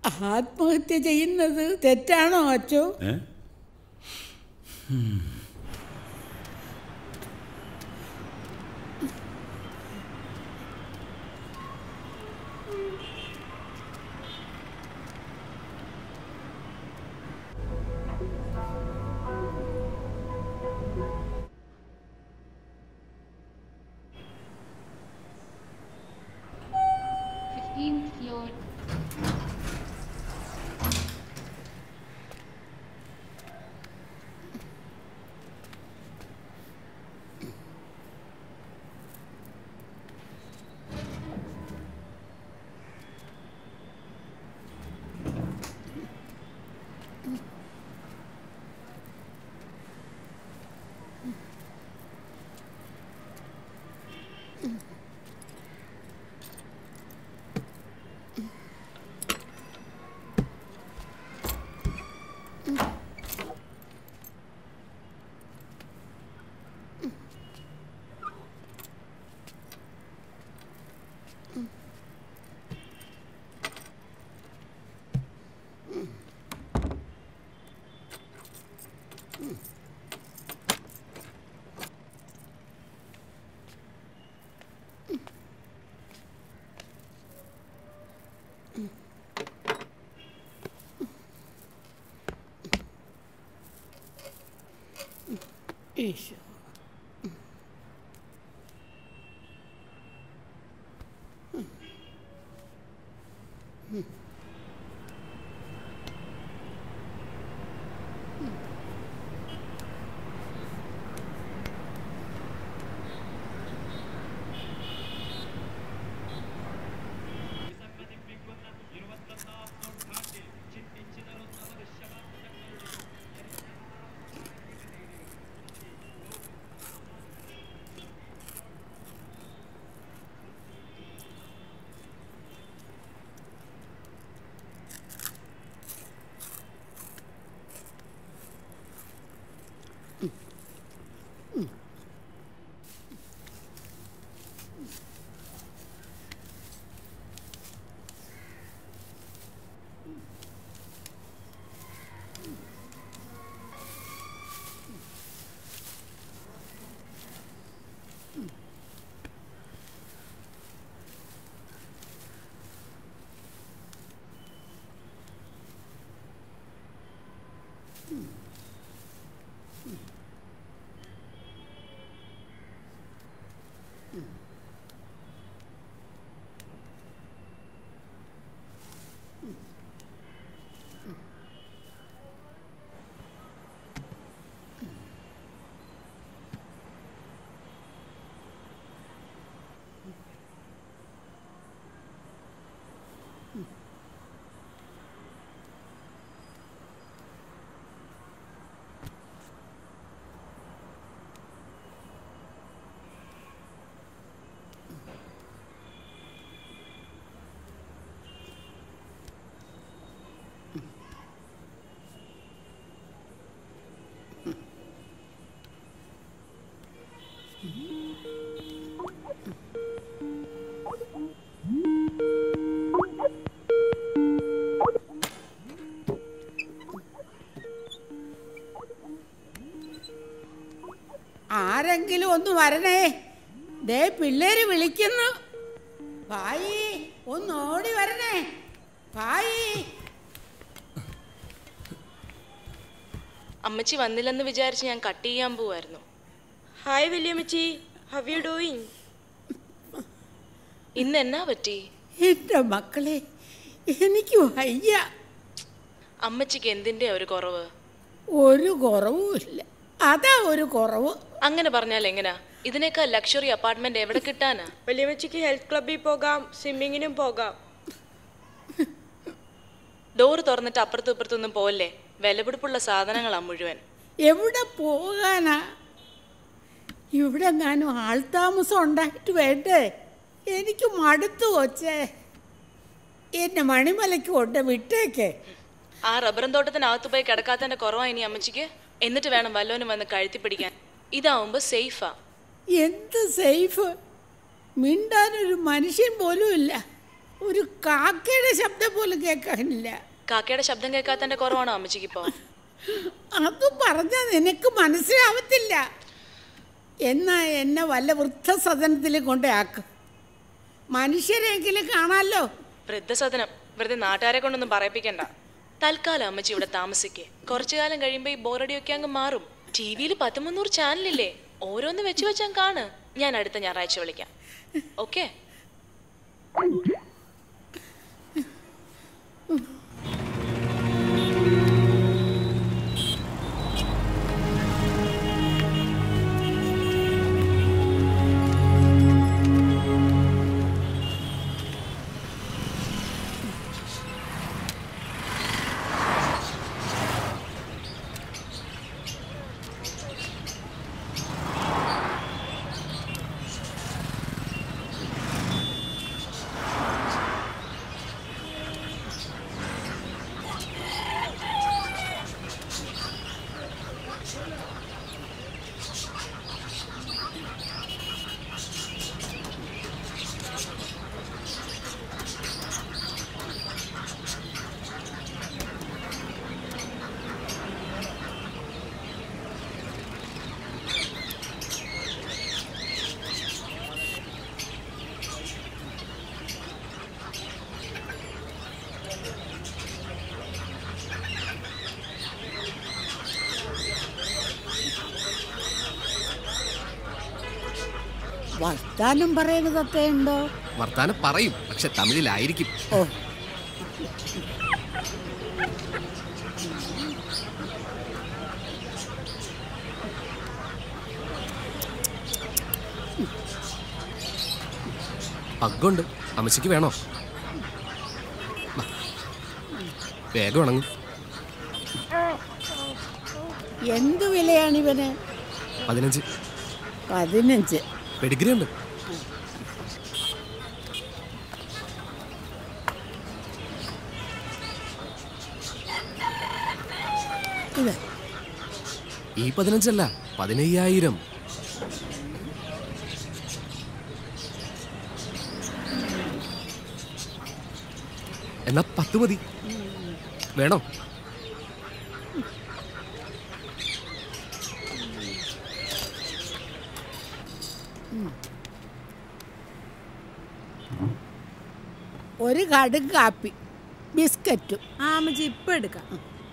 ആത്മഹത്യ ചെയ്യുന്നത് തെറ്റാണോ അച്ചോ ഏ Fifteenth floor. ഈശോ ആരെങ്കിലും ഒന്ന് വരണേ ദേ പിള്ളേര് വിളിക്കുന്നു ഭായി ഒന്ന് ഓടി വരണേ ഭായി അമ്മച്ചി വന്നില്ലെന്ന് വിചാരിച്ച് ഞാൻ കട്ട് ചെയ്യാൻ പോവായിരുന്നു ഹായ് വല്യമ്മച്ചി ഹവ് യു ഡൂയിങ് ഇന്ന് എന്നാ പറ്റി എൻ്റെ മക്കളെ എനിക്ക് വയ്യ അമ്മച്ചിക്ക് എന്തിന്റെ ഒരു കുറവ് ഒരു കുറവുമില്ല അതാ ഒരു കുറവ് അങ്ങനെ പറഞ്ഞാൽ എങ്ങനാ ഇതിനേക്കാൾ ലക്ഷറി അപ്പാർട്ട്മെന്റ് എവിടെ കിട്ടാനാ വല്യമ്മച്ചിക്ക് ഹെൽത്ത് ക്ലബ്ബിൽ പോകാം സ്വിമ്മിങ്ങിനും പോകാം ഡോറ് തുറന്നിട്ട് അപ്പുറത്തും ഇപ്പുറത്തൊന്നും പോവല്ലേ വിലപിടിപ്പുള്ള സാധനങ്ങളാ മുഴുവൻ എവിടെ പോകാനാ ഇവിടെ ഞാനും ആൾതാമസം ഉണ്ടായിട്ട് വേണ്ടേ എനിക്ക് മടുത്തു വച്ചേ എന്നെ മണിമലയ്ക്ക് കൊണ്ട് വിട്ടേക്ക് ആ റബ്ബറും തോട്ടത്തിനകത്ത് പോയി കിടക്കാത്തതിന്റെ കുറവാ ഇനി അമ്മച്ചിക്ക് എന്നിട്ട് വേണം വല്ലോനും വന്ന് കഴുത്തി പിടിക്കാൻ ഇതാവുമ്പോ സേഫാ എന്ത് സേഫ് മിണ്ടാനൊരു മനുഷ്യൻ പോലും ഇല്ല ഒരു കാക്കയുടെ ശബ്ദം പോലും കേൾക്കാനില്ല കാക്കയുടെ ശബ്ദം കേൾക്കാത്തതിന്റെ കുറവാണോ അമ്മച്ചിക്ക് ഇപ്പോ അത് പറഞ്ഞാൽ നിനക്ക് മനസ്സിലാവത്തില്ല എന്നാ എന്നെ വല്ല വൃദ്ധസദനത്തിൽ കൊണ്ടേക്ക് മനുഷ്യരെങ്കിലും കാണാമല്ലോ വൃദ്ധസദനം വെറുതെ നാട്ടുകാരെ കൊണ്ടൊന്നും പറയിപ്പിക്കണ്ട തൽക്കാലം അമ്മച്ചി ഇവിടെ താമസിക്കേ കുറച്ചു കാലം കഴിയുമ്പോ ഈ ബോറടിയൊക്കെ അങ്ങ് മാറും ടി വിയിൽ പത്ത് മുന്നൂറ് ചാനലില്ലേ ഓരോന്ന് വെച്ച് വെച്ചാൽ കാണ് ഞാൻ അടുത്ത ഞായറാഴ്ച വിളിക്കാം ഓക്കെ വർത്താനം പറയുന്നതൊക്കെ ഉണ്ടോ വർത്താനം പറയും പക്ഷെ തമിഴിലായിരിക്കും ഓ പഗ്ഗുണ്ട് അമ്മച്ചിക്ക് വേണോ വാ. വേഗം ഉണങ്ങും എന്തു വിലയാണ് ഇവന് പതിനഞ്ച് പതിനഞ്ച് പെഡിഗ്രി ഉണ്ട് ഇത് ഈ പതിനഞ്ചല്ല പതിനയ്യായിരം എന്നാ പത്ത് മതി വേണോ ഒരു കടും കാപ്പി ബിസ്ക്കറ്റും ആ അമ്മച്ചി ഇപ്പൊ എടുക്കാം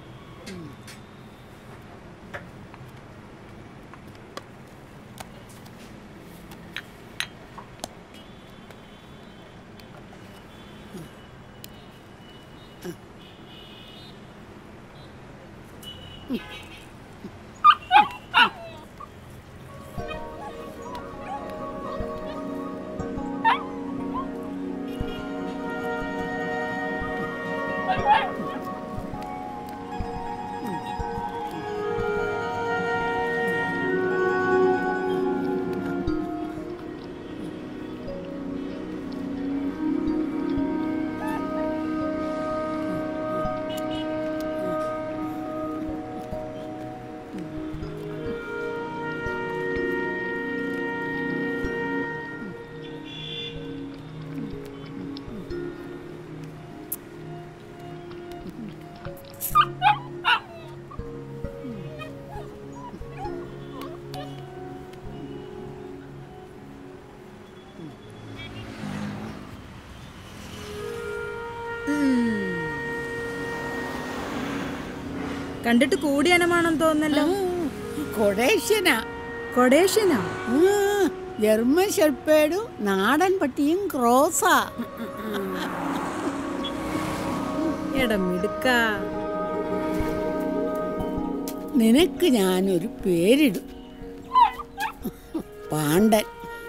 കണ്ടിട്ട് കൂടിയ അനമാണെന്ന് തോന്നല്ലോ കൊടേഷ്യനാ കൊടേഷ്യനാ ആ, ജർമ്മൻ ഷെപ്പേഡും നാടൻ പട്ടിയും ക്രോസാ എടാ മിടുക്ക നിനക്ക് ഞാനൊരു പേരിടും പാണ്ഡൻ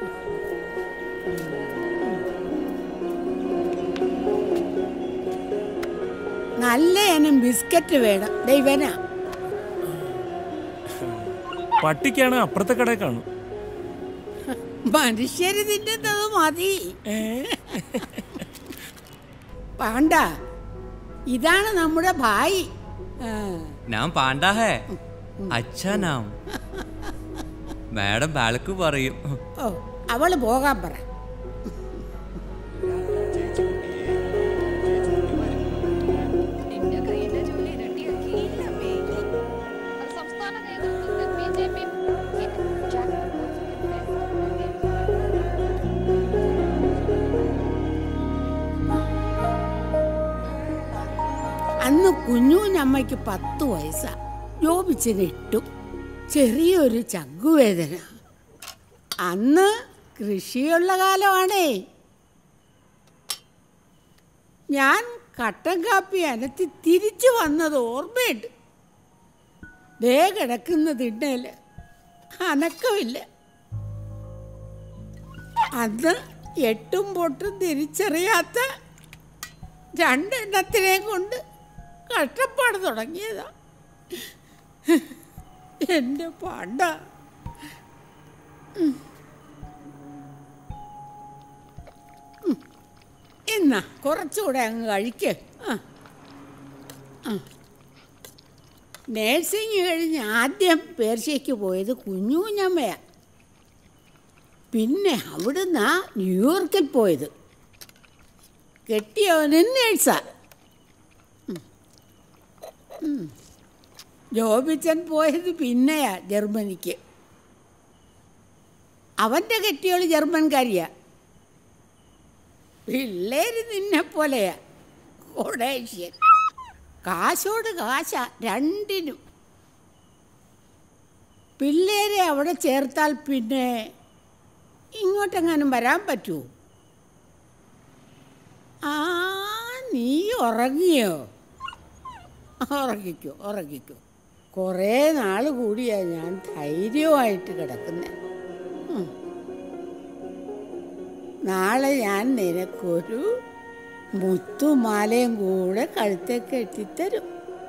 നല്ല ഇനം ബിസ്ക്കറ്റ് വേണം ദൈവനാ പട്ടിക്കാണ് അപ്പുറത്തെ കടയിൽ കാണും മനുഷ്യര് തിന്നുന്നത് മതി പാണ്ട ഇതാണ് നമ്മുടെ ഭായി ആ, നാം പാണ്ടാ ഹേ അച്ഛാ നാം മാഡം ബാലക്ക് പറയും ഓ അവള് പോകാൻ പറ അന്ന് കുഞ്ഞൂഞ്ഞമ്മയ്ക്ക് പത്ത് വയസ്സാ ജോബിച്ചന് ഇട്ടു ചെറിയൊരു ചങ്കുവേദന അന്ന് കൃഷിയുള്ള കാലമാണേ ഞാൻ കട്ടൻ കാപ്പി അനത്തി തിരിച്ചു വന്നത് ഓർമ്മയുണ്ട് ദേ കിടക്കുന്ന തിണ്ണേല് അനക്കമില്ല അന്ന് എട്ടും പൊട്ടും തിരിച്ചറിയാത്ത രണ്ടെണ്ണത്തിനെ കൊണ്ട് കഷ്ടപ്പാട് തുടങ്ങിയതാ എൻ്റെ പാണ്ട എന്നാ കുറച്ചുകൂടെ അങ്ങ് കഴിക്ക് ആ ആ. നേഴ്സിംഗ് കഴിഞ്ഞ് ആദ്യം പേർഷ്യയ്ക്ക് പോയത് കുഞ്ഞൂഞ്ഞമ്മയാ പിന്നെ അവിടുന്ന് ന്യൂയോർക്കിൽ പോയത് കെട്ടിയവനും നേഴ്സാ ഉം. ഉം. ജോബിച്ചൻ പോയത് പിന്നെയാ ജർമ്മനിക്ക് അവൻ്റെ കെട്ടിയോള് ജർമ്മൻകാരിയാ പിള്ളേര് നിന്നെ പോലെയാ കൊടേഷ്യൻ കാശോട് കാശ രണ്ടിനും പിള്ളേരെ അവിടെ ചേർത്താൽ പിന്നെ ഇങ്ങോട്ടെങ്ങാനും വരാൻ പറ്റുമോ ആ നീ ഉറങ്ങിയോ ഉറങ്ങിക്കോ ഉറങ്ങിക്കോ കുറേ നാൾ കൂടിയാ ഞാൻ ധൈര്യമായിട്ട് കിടക്കുന്നത് നാളെ ഞാൻ നിനക്കൊരു മുത്തുമാലയും കൂടെ കഴുത്തേക്ക് കെട്ടിത്തരും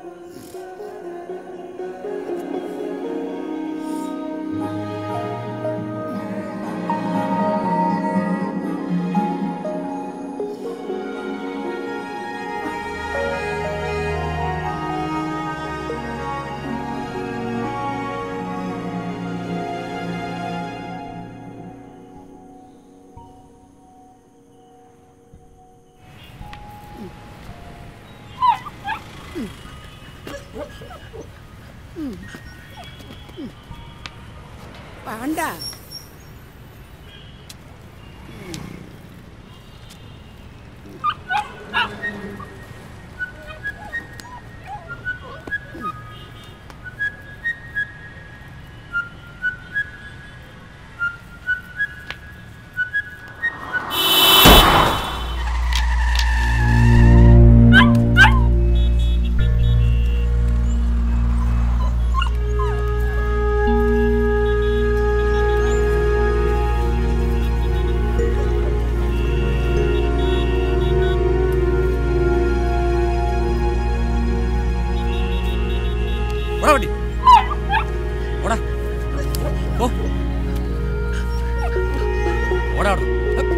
വേണ്ട ഓടാ വണ്ടി ഓടാ ഓ ഓടാ അവിടെ